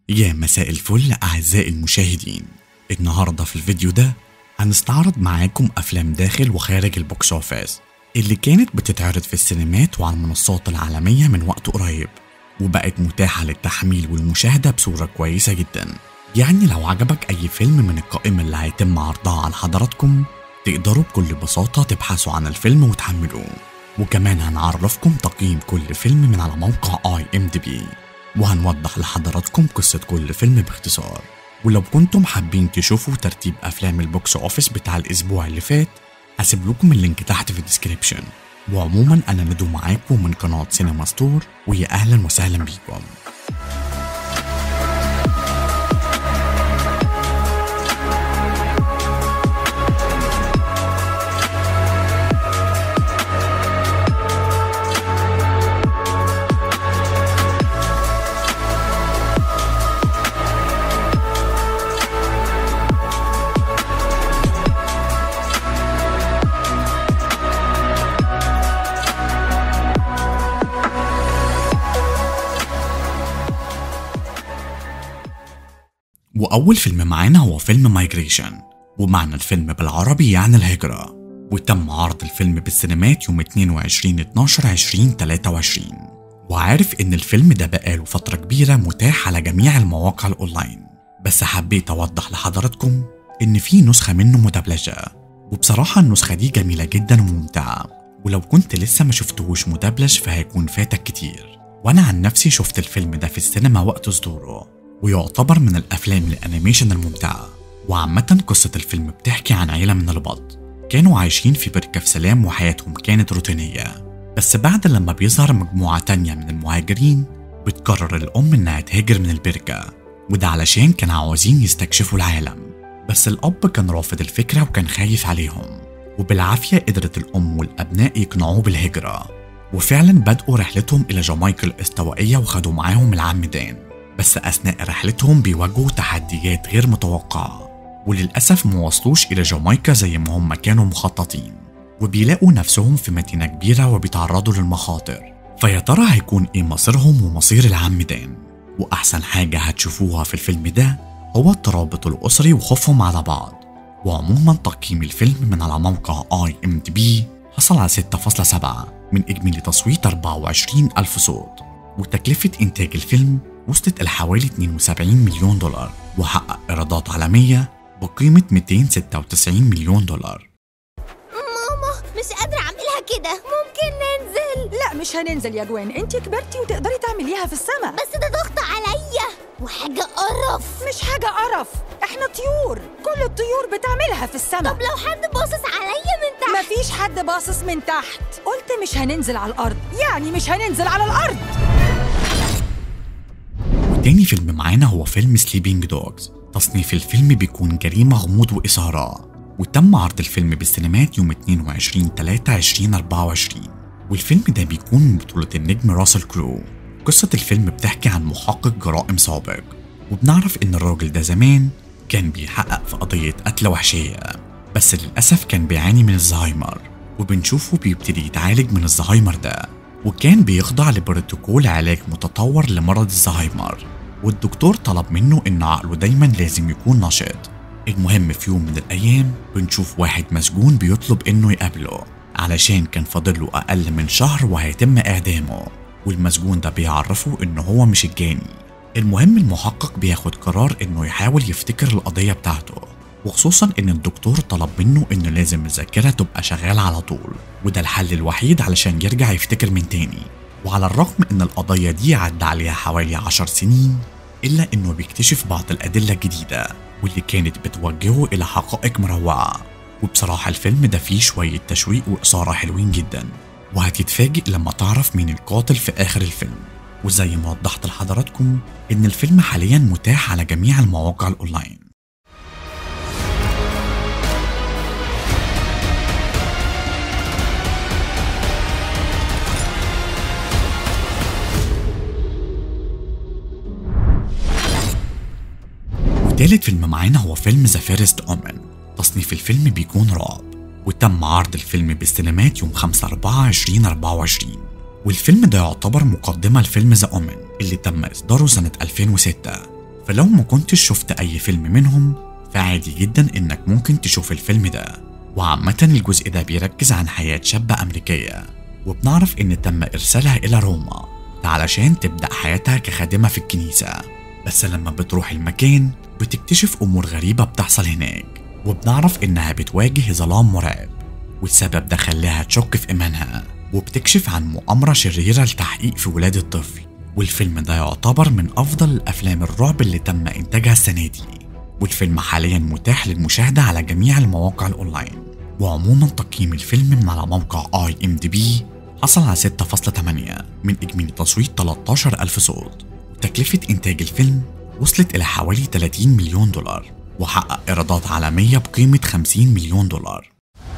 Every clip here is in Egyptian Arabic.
يا مساء الفل أعزائي المشاهدين النهاردة في الفيديو ده هنستعرض معاكم أفلام داخل وخارج البوكس أوفيس اللي كانت بتتعرض في السينمات وعلى المنصات العالمية من وقت قريب وبقت متاحة للتحميل والمشاهدة بصورة كويسة جدا يعني لو عجبك أي فيلم من القائمة اللي هيتم عرضها على حضراتكم تقدروا بكل بساطة تبحثوا عن الفيلم وتحملوه وكمان هنعرفكم تقييم كل فيلم من على موقع اي ام دي بي وهنوضح لحضراتكم قصة كل فيلم باختصار ولو كنتم حابين تشوفوا ترتيب أفلام البوكس أوفيس بتاع الأسبوع اللي فات هسيب لكم اللينك تحت في الديسكريبشن وعموما أنا ندو معاكم من قناة سينما ستور ويا أهلا وسهلا بيكم وأول فيلم معانا هو فيلم مايجريشن ومعنى الفيلم بالعربي يعني الهجرة وتم عرض الفيلم بالسينمات يوم 22 12 2023 وعارف إن الفيلم ده بقاله فترة كبيرة متاح على جميع المواقع الأونلاين بس حبيت أوضح لحضراتكم إن في نسخة منه مدبلجة وبصراحة النسخة دي جميلة جدا وممتعة ولو كنت لسه ما شفتهوش مدبلج فهيكون فاتك كتير وأنا عن نفسي شفت الفيلم ده في السينما وقت صدوره ويعتبر من الأفلام الأنيميشن الممتعة وعامة قصة الفيلم بتحكي عن عيلة من البط كانوا عايشين في بركة في سلام وحياتهم كانت روتينية بس بعد لما بيظهر مجموعة تانية من المهاجرين بتقرر الأم إنها تهاجر من البركة وده علشان كانوا عاوزين يستكشفوا العالم بس الأب كان رافض الفكرة وكان خايف عليهم وبالعافية قدرت الأم والأبناء يقنعوه بالهجرة وفعلا بدأوا رحلتهم إلى جامايكا الاستوائية وخدوا معاهم العم دان بس أثناء رحلتهم بيواجهوا تحديات غير متوقعة وللأسف مواصلوش إلى جامايكا زي ما هم كانوا مخططين وبيلاقوا نفسهم في مدينة كبيرة وبيتعرضوا للمخاطر فيا ترى هيكون إيه مصيرهم ومصير العم دان وأحسن حاجة هتشوفوها في الفيلم ده هو الترابط الأسري وخوفهم على بعض وعموما تقييم الفيلم من على موقع اي ام دي بي حصل على 6.7 من إجمالي تصويت 24 ألف صوت وتكلفة إنتاج الفيلم وصلت إلى حوالي 72 مليون دولار وحقق إيرادات عالمية بقيمة 296 مليون دولار ماما مش قادرة أعملها كده ممكن ننزل لا مش هننزل يا جوان انت كبرتي وتقدري تعمليها في السما بس ده ضغط عليا وحاجة قرف مش حاجة قرف احنا طيور كل الطيور بتعملها في السما طب لو حد باصص عليا من تحت مفيش حد باصص من تحت قلت مش هننزل على الارض يعني مش هننزل على الارض وتاني فيلم معانا هو فيلم سليبينج دوجز تصنيف الفيلم بيكون جريمة غموض وإثارة وتم عرض الفيلم بالسينمات يوم 22 3 2024 والفيلم ده بيكون من بطولة النجم راسل كرو قصة الفيلم بتحكي عن محقق جرائم سابق وبنعرف إن الراجل ده زمان كان بيحقق في قضية قتل وحشية بس للأسف كان بيعاني من الزهايمر وبنشوفه بيبتدي يتعالج من الزهايمر ده وكان بيخضع لبروتوكول علاج متطور لمرض الزهايمر والدكتور طلب منه إن عقله دايما لازم يكون نشيط المهم في يوم من الأيام بنشوف واحد مسجون بيطلب إنه يقابله علشان كان فاضله أقل من شهر وهيتم إعدامه والمسجون ده بيعرفه إن هو مش الجاني المهم المحقق بياخد قرار إنه يحاول يفتكر القضية بتاعته وخصوصا إن الدكتور طلب منه إنه لازم الذاكرة تبقى شغالة على طول وده الحل الوحيد علشان يرجع يفتكر من تاني وعلى الرغم إن القضية دي عدى عليها حوالي عشر سنين إلا إنه بيكتشف بعض الأدلة الجديدة واللي كانت بتوجهه إلى حقائق مروعة وبصراحة الفيلم ده فيه شوية تشويق وإثارة حلوين جدا وهتتفاجئ لما تعرف مين القاتل في آخر الفيلم وزي ما وضحت لحضراتكم إن الفيلم حاليا متاح على جميع المواقع الأونلاين وتالت فيلم معانا هو فيلم ذا فيرست اومن تصنيف الفيلم بيكون رعب وتم عرض الفيلم بالسينمات يوم 5 4 2024 والفيلم ده يعتبر مقدمة لفيلم ذا اومن اللي تم إصداره سنة 2006 فلو ما كنتش شفت أي فيلم منهم فعادي جدا إنك ممكن تشوف الفيلم ده وعامة الجزء ده بيركز عن حياة شابة أمريكية وبنعرف إن تم إرسالها إلى روما ده علشان تبدأ حياتها كخادمة في الكنيسة بس لما بتروح المكان بتكتشف أمور غريبة بتحصل هناك وبنعرف إنها بتواجه ظلام مرعب والسبب ده خلاها تشك في إيمانها وبتكشف عن مؤامرة شريرة لتحقيق في ولادة الطفل والفيلم ده يعتبر من أفضل الأفلام الرعب اللي تم إنتاجها السنة دي والفيلم حاليا متاح للمشاهدة على جميع المواقع الأونلاين وعموما تقييم الفيلم من على موقع اي ام دي بي حصل على 6.8 من إجمالي تصويت 13000 صوت وتكلفة إنتاج الفيلم وصلت إلى حوالي 30 مليون دولار وحقق إيرادات عالمية بقيمة 50 مليون دولار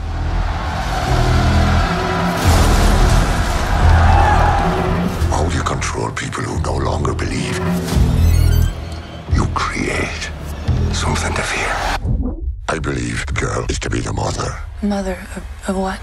How do you control people who no longer believe? You create something to fear. I believe the girl is to be the mother. Mother of, of what?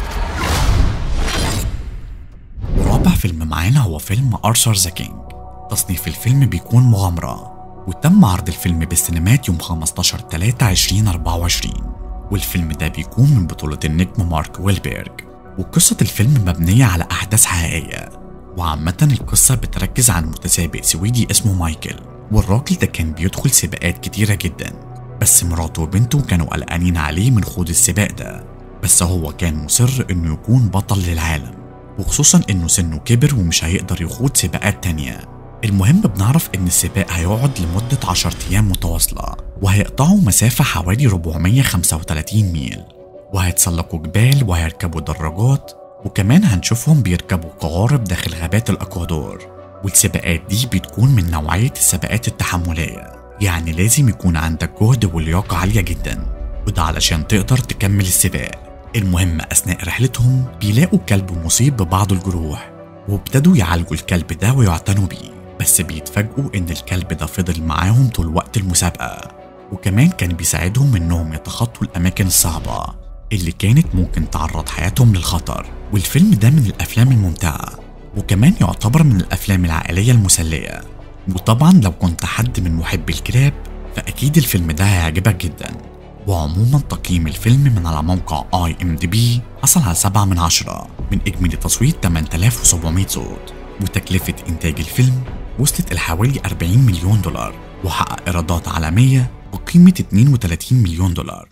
ورابع فيلم معانا هو فيلم أرثر ذا كينج تصنيف الفيلم بيكون مغامرة وتم عرض الفيلم بالسينمات يوم 15 3 2024 والفيلم ده بيكون من بطولة النجم مارك ويلبرج وقصة الفيلم مبنية على أحداث حقيقية وعامة القصة بتركز عن متسابق سويدي اسمه مايكل والراجل ده كان بيدخل سباقات كتيرة جدا بس مراته وبنته كانوا قلقانين عليه من خوض السباق ده بس هو كان مصر انه يكون بطل للعالم وخصوصا انه سنه كبر ومش هيقدر يخوض سباقات تانية المهم بنعرف ان السباق هيقعد لمدة 10 ايام متواصلة وهيقطعوا مسافة حوالي 435 ميل وهيتسلقوا جبال وهيركبوا دراجات وكمان هنشوفهم بيركبوا قوارب داخل غابات الأكوادور والسباقات دي بتكون من نوعية السباقات التحملية يعني لازم يكون عندك جهد ولياقة عالية جدا وده علشان تقدر تكمل السباق المهم أثناء رحلتهم بيلاقوا كلب مصيب ببعض الجروح وابتدوا يعالجوا الكلب ده ويعتنوا بيه بس بيتفاجئوا إن الكلب ده فضل معاهم طول وقت المسابقة وكمان كان بيساعدهم إنهم يتخطوا الأماكن الصعبة اللي كانت ممكن تعرض حياتهم للخطر والفيلم ده من الأفلام الممتعة وكمان يعتبر من الأفلام العائلية المسلية وطبعا لو كنت حد من محبي الكلاب فأكيد الفيلم ده هيعجبك جدا وعموما تقييم الفيلم من على موقع اي ام دي بي حصل على 7 من 10 من اجمالي تصويت 8700 صوت وتكلفة انتاج الفيلم وصلت إلى حوالي 40 مليون دولار وحقق ايرادات عالمية بقيمة 32 مليون دولار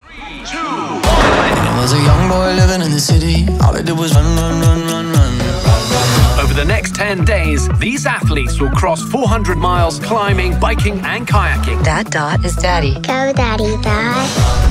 I was a young boy living in the city. All I did was run, run, run, run, run. Over the next 10 days, these athletes will cross 400 miles climbing, biking, and kayaking. That dot is daddy. Go daddy dad.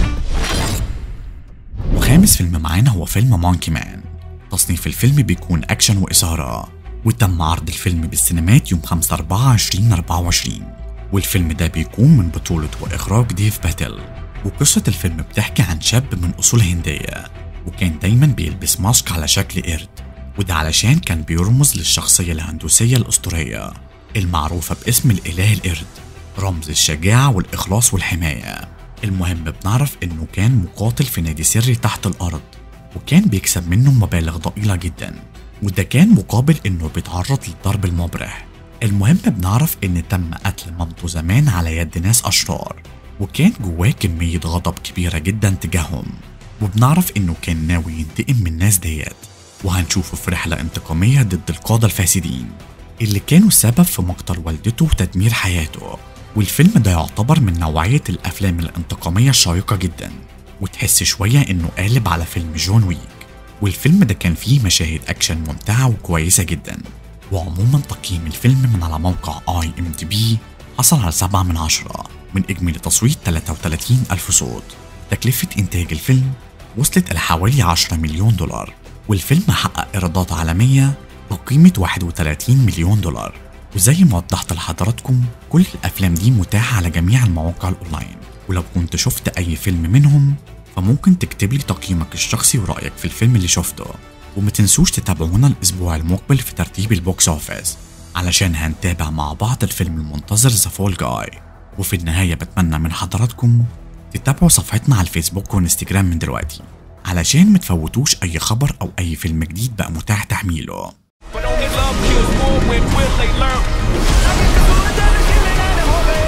وخامس فيلم معانا هو فيلم مونكي مان تصنيف الفيلم بيكون أكشن وإثارة وتم عرض الفيلم بالسينمات يوم 5 4 2024 والفيلم ده بيكون من بطولة وإخراج ديف باتل وقصة الفيلم بتحكي عن شاب من أصول هندية وكان دايما بيلبس ماسك على شكل قرد وده علشان كان بيرمز للشخصية الهندوسية الأسطورية المعروفة باسم الإله القرد رمز الشجاعة والإخلاص والحماية المهم بنعرف إنه كان مقاتل في نادي سري تحت الأرض وكان بيكسب منه مبالغ ضئيلة جدا وده كان مقابل إنه بيتعرض للضرب المبرح المهم بنعرف إن تم قتل مامته زمان على يد ناس أشرار وكان جواه كمية غضب كبيرة جدا تجاههم وبنعرف إنه كان ناوي ينتقم من الناس ديت وهنشوفه في رحلة انتقامية ضد القادة الفاسدين اللي كانوا السبب في مقتل والدته وتدمير حياته والفيلم ده يعتبر من نوعية الأفلام الانتقامية الشيقة جدا وتحس شوية إنه قالب على فيلم جون ويك والفيلم ده كان فيه مشاهد أكشن ممتعة وكويسة جدا وعموما تقييم الفيلم من على موقع اي ام دي بي حصل على 7 من 10 من إجمالي تصويت 33 ألف صوت تكلفة إنتاج الفيلم وصلت إلى حوالي 10 مليون دولار والفيلم حقق إيرادات عالمية بقيمة 31 مليون دولار وزي ما وضحت لحضراتكم كل الأفلام دي متاحة على جميع المواقع الأونلاين ولو كنت شفت أي فيلم منهم فممكن تكتب لي تقييمك الشخصي ورأيك في الفيلم اللي شفته وما تنسوش تتابعونا الأسبوع المقبل في ترتيب البوكس أوفيس علشان هنتابع مع بعض الفيلم المنتظر ذا فول جاي وفي النهاية بتمنى من حضراتكم تتابعوا صفحتنا على الفيسبوك وانستجرام من دلوقتي علشان متفوتوش أي خبر أو أي فيلم جديد بقى متاح تحميله But only love kills more when will they learn?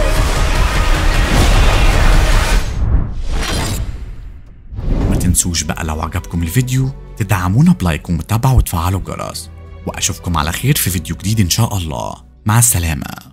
وبقى لو عجبكم الفيديو تدعمونا بلايك ومتابعة وتفعلوا الجرس وأشوفكم على خير في فيديو جديد إن شاء الله مع السلامة